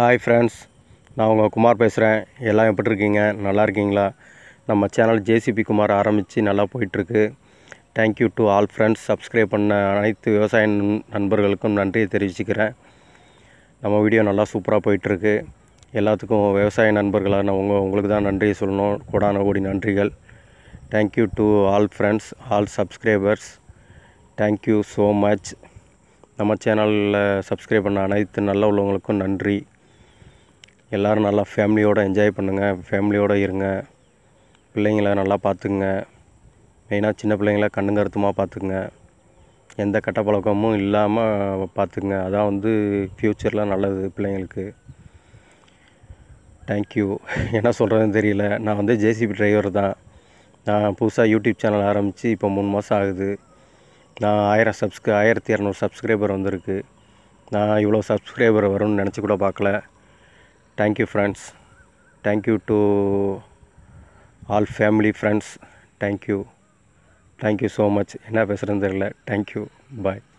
hi friends நான் உங்கள் குமார் பேசுகிறேன் எல்லாம் எப்படி இருக்கீங்க நல்லா இருக்கீங்களா நம்ம சேனல் ஜேசிபி குமார் ஆரம்பித்து நல்லா போயிட்டுருக்கு thank you to all friends subscribe பண்ண அனைத்து விவசாய நண்- நண்பர்களுக்கும் நன்றியை தெரிவிச்சுக்கிறேன் நம்ம வீடியோ நல்லா சூப்பராக போயிட்டுருக்கு எல்லாத்துக்கும் விவசாய நண்பர்களான உங்கள் உங்களுக்கு தான் நன்றியை சொல்லணும் கோடான கோடி நன்றிகள் thank you to all friends all subscribers thank you so much நம்ம சேனலில் சப்ஸ்கிரைப் பண்ண அனைத்து நல்ல உள்ளவங்களுக்கும் நன்றி எல்லோரும் நல்லா ஃபேமிலியோடு என்ஜாய் பண்ணுங்கள் ஃபேமிலியோடு இருங்க பிள்ளைங்கள நல்லா பார்த்துக்குங்க மெயினாக சின்ன பிள்ளைங்கள கண்ணு கருத்துமாக பார்த்துக்குங்க எந்த கெட்ட பழக்கமும் இல்லாமல் பார்த்துக்குங்க அதான் வந்து ஃப்யூச்சரில் நல்லது பிள்ளைங்களுக்கு தேங்க்யூ என்ன சொல்கிறதுன்னு தெரியல நான் வந்து ஜேசிபி டிரைவர் தான் நான் புதுசாக யூடியூப் சேனல் ஆரம்பித்து இப்போ மூணு மாதம் ஆகுது நான் ஆயிரம் சப்ஸ்கிரை ஆயிரத்தி இரநூறு சப்ஸ்கிரைபர் வந்திருக்கு நான் இவ்வளோ சப்ஸ்கிரைபர் வரும்னு நினச்சி கூட பார்க்கல thank you friends thank you to all family friends thank you thank you so much என்ன பேசுகிறேன்னு தெரியல தேங்க்யூ பாய்